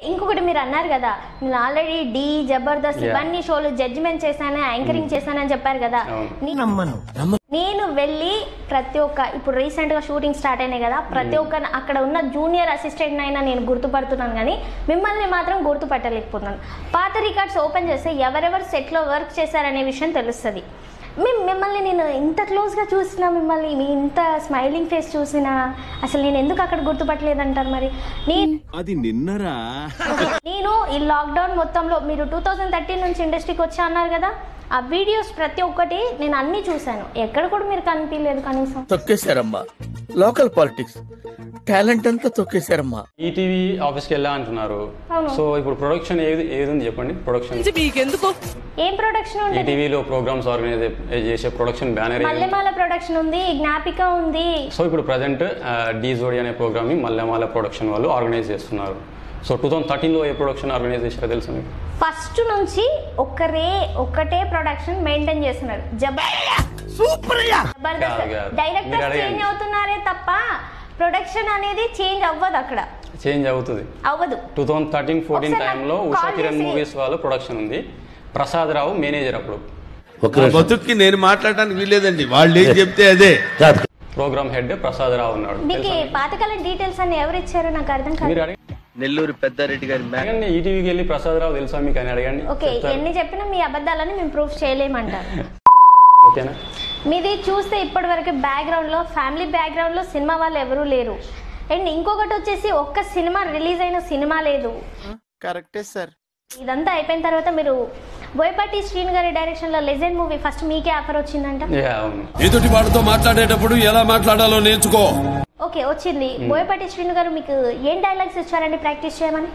ఇంకొకటి మీరు అన్నారు కదా నేను ఆల్రెడీ డి జబర్దస్త్ Yeah. ఇవన్నీ షోలు జడ్జిమెంట్ చేశాను యాంకరింగ్ చేశానని చెప్పారు కదా అవును. నీ- నేను వెళ్ళి ప్రతి ఒక్క ఇప్పుడు రీసెంట్ గా షూటింగ్ స్టార్ట్ అయినాయి కదా ప్రతి ఒక్క అక్కడ ఉన్న జూనియర్ అసిస్టెంట్ అయినా నేను గుర్తుపడుతున్నాను కానీ మిమ్మల్ని మాత్రం గుర్తుపట్టలేకపోతున్నాను పాత రికార్డ్స్ ఓపెన్ చేస్తే ఎవరెవరు set లో వర్క్ చేశారనే విషయం తెలుస్తుంది మేము మిమ్మల్ని నేను ఇంత క్లోజ్గా చూసినా మిమ్మల్ని మీ ఇంత స్మైలింగ్ ఫేస్ చూసినా అసలు నేను ఎందుకు అక్కడ గుర్తుపట్టలేదంటారు మరి నీ అది నిన్నరా నేను ఈ లాక్డౌన్ మొత్తంలో మీరు టూ థౌజండ్ థర్టీన్ నుంచి ఇండస్ట్రీకి వచ్చా అన్నారు కదా ఆ వీడియోస్ ప్రతి ఒక్కటి నేను అన్ని చూశాను ఎక్కడ కూడా మీరు కనిపించలేదు కనీసం తొక్కేశారమ్మా లోకల్ పాలిటిక్స్ టాలెంట్ అంతా తొక్కేశారమ్మా ఈటీవీ ఆఫీస్కి వెళ్ళా అంటున్నారు అవును. సో ఇప్పుడు ప్రొడక్షన్ ఏది ఏది ఉంది చెప్పండి ప్రొడక్షన్ ఏం ప్రొడక్షన్ ఉంటుంది ఈటీవీలో ప్రోగ్రామ్స్ ఆర్గనైజ్ చేసే ప్రొడక్షన్ బ్యానర్ ఏది ఉంది? మల్లెమాల ప్రొడక్షన్ ఉంది జ్ఞాపిక ఉంది సో ఇప్పుడు ప్రజెంట్ డీ జోడి అనే ప్రోగ్రామ్ ని మల్లెమాల ప్రొడక్షన్ వాళ్ళు ఆర్గనైజ్ చేస్తున్నారు సో టూ థౌసండ్ థర్టీన్లో ఏ ప్రొడక్షన్ ఆర్గనైజ్ చేశారో తెలుసా మీకు ఫస్ట్ నుంచి ఒకరే ఒకటే ప్రొడక్షన్ మెయింటైన్ చేస్తున్నారు కాదు, కాదు. డైరెక్టర్ మీరు అడగండి. చేంజ్ అవుతున్నారే తప్ప ప్రొడక్షన్ అనేది చేంజ్ అవ్వదు అక్కడ చేంజ్ అవుతుంది అవ్వదు టూ థౌసండ్ థర్టీన్ ఫోర్టీన్ ఒకసారి టైంలో నాకు ఉషా call కిరణ్ చేసి- మూవీస్ వాళ్ళు ప్రొడక్షన్ ఉంది ప్రసాద్ రావు మేనేజర్ అప్పుడు బతుక్కి నేను మాట్లాడడానికి వీలేదండి వాళ్ళు ఏం చెప్తే అదే ప్రోగ్రామ్ హెడ్ ప్రసాద్ రావు ఉన్నాడు మీకు తెలుసా ఈ మీకు? పాతకాలం డీటెయిల్స్ అన్ని ఎవరు ఇచ్చారు నాకు అర్థం మీరు కాదు అడగండి నెల్లూరు పెద్దారెడ్డి గారి మ్యాగ్ అడగండి ఈటీవీకి వెళ్ళి ప్రసాద్ రావు తెలుసా మీకు అని అడగండి ఓకే చెప్తారు. ఎన్ని చెప్పినా మీ అబద్ధాలని మేము ప్రూఫ్ చేయలేమంటారు ఓకేనా మీది చూస్తే ఇప్పటి వరకు బ్యాక్గ్రౌండ్ లో ఫ్యామిలీ బ్యాక్గ్రౌండ్ లో సినిమా వాళ్ళు ఎవరూ లేరు అండ్ ఇంకొకటి వచ్చేసి ఒక్క సినిమా రిలీజ్ అయిన సినిమా లేదు కరెక్టే సార్ ఇదంతా అయిపోయిన తర్వాత మీరు బోయపాటి శ్రీను గారి డైరెక్షన్ లో లెజెండ్ మూవీ ఫస్ట్ మీకే ఆఫర్ వచ్చిందంట యా అవును ఎదుటి వాడితో మాట్లాడేటప్పుడు ఎలా మాట్లాడాలో నేర్చుకో ఓకే వచ్చింది బోయపాటి శ్రీను గారు మీకు ఏం డైలాగ్స్ ఇచ్చారండి ప్రాక్టీస్ చేయమని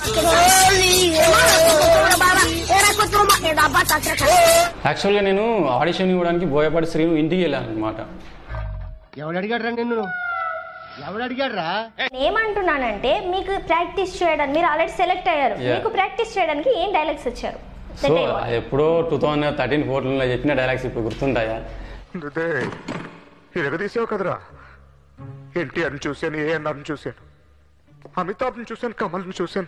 యాక్చువల్గా నేను ఆడిషన్ ఇవ్వడానికి బోయపాటి శ్రీను ఇంటికి వెళ్ళాను అనమాట ఎవడు అడిగాడ్రా నిన్ను ఎవడు అడిగాడ్రా ఏమంటున్నానంటే మీకు ప్రాక్టీస్ చేయడానికి మీరు ఆల్రెడీ సెలెక్ట్ అయ్యారు Yeah. మీకు ప్రాక్టీస్ చేయడానికి ఏం డైలాగ్స్ ఇచ్చారు సో అది ఎప్పుడో టూ థౌసండ్ థర్టీన్ ఫోర్టీన్లో చెప్పిన డైలాగ్స్ ఇప్పుడు గుర్తుంటాయా అదే ఇరగదీసావు కదరా ఎన్టీఆర్ని చూశాను ఏఎన్ఆర్ని చూశాను అమితాబ్ని చూశాను కమల్ని చూశాను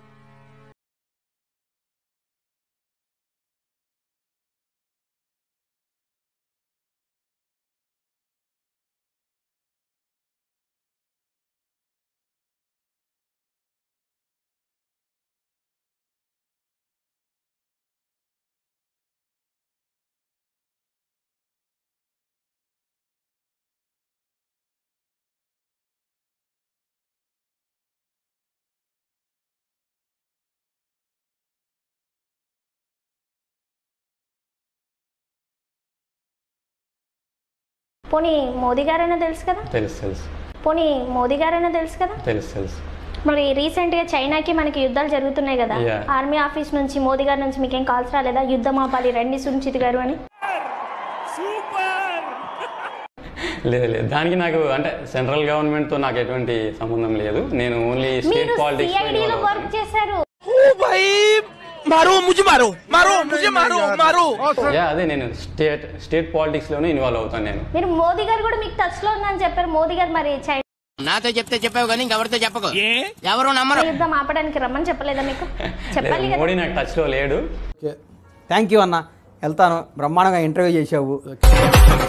పోనీ మోదీ గారైనా తెలుసు కదా తెలుసు తెలుసు పోనీ మోదీ గారైనా తెలుసు కదా తెలుసు తెలుసు మరి రీసెంట్ గా చైనాకి మనకి యుద్ధాలు జరుగుతున్నాయి కదా Yeah. ఆర్మీ ఆఫీస్ నుంచి మోదీ గారి నుంచి మీకేం కాల్స్ రాలేదా యుద్ధం ఆపాలి రండి సునిచిత్ గారు అని లేదు లేదు దానికి నాకు అంటే సెంట్రల్ గవర్నమెంట్ తో నాకు ఎటువంటి సంబంధం లేదు నేను ఓన్లీ స్టేట్ మీరు పాలిటిక్స్ సిఐడిలో వర్క్ చేశారు మారో ముజే మారో మారో ముజే మారో మారో యా అదే నేను స్టేట్ స్టేట్ పాలిటిక్స్ లోనే ఇన్వాల్వ్ అవుతాను నేను మీరు మోదీ గారు కూడా మీకు టచ్ లో ఉందని చెప్పారు మోదీ గారు మరి చైనా నాతో చెప్తే చెప్పావు కానీ ఇంకెవరితో చెప్పకు ఎవరు నమ్మరు యుద్ధం ఆపడానికి రమ్మని చెప్పలేదా మీకు చెప్పాలి లేదు, కదా మోడీ నాకు టచ్ లో లేడు థ్యాంక్ యూ అన్న వెళ్తాను బ్రహ్మాండంగా ఇంటర్వ్యూ చేసావు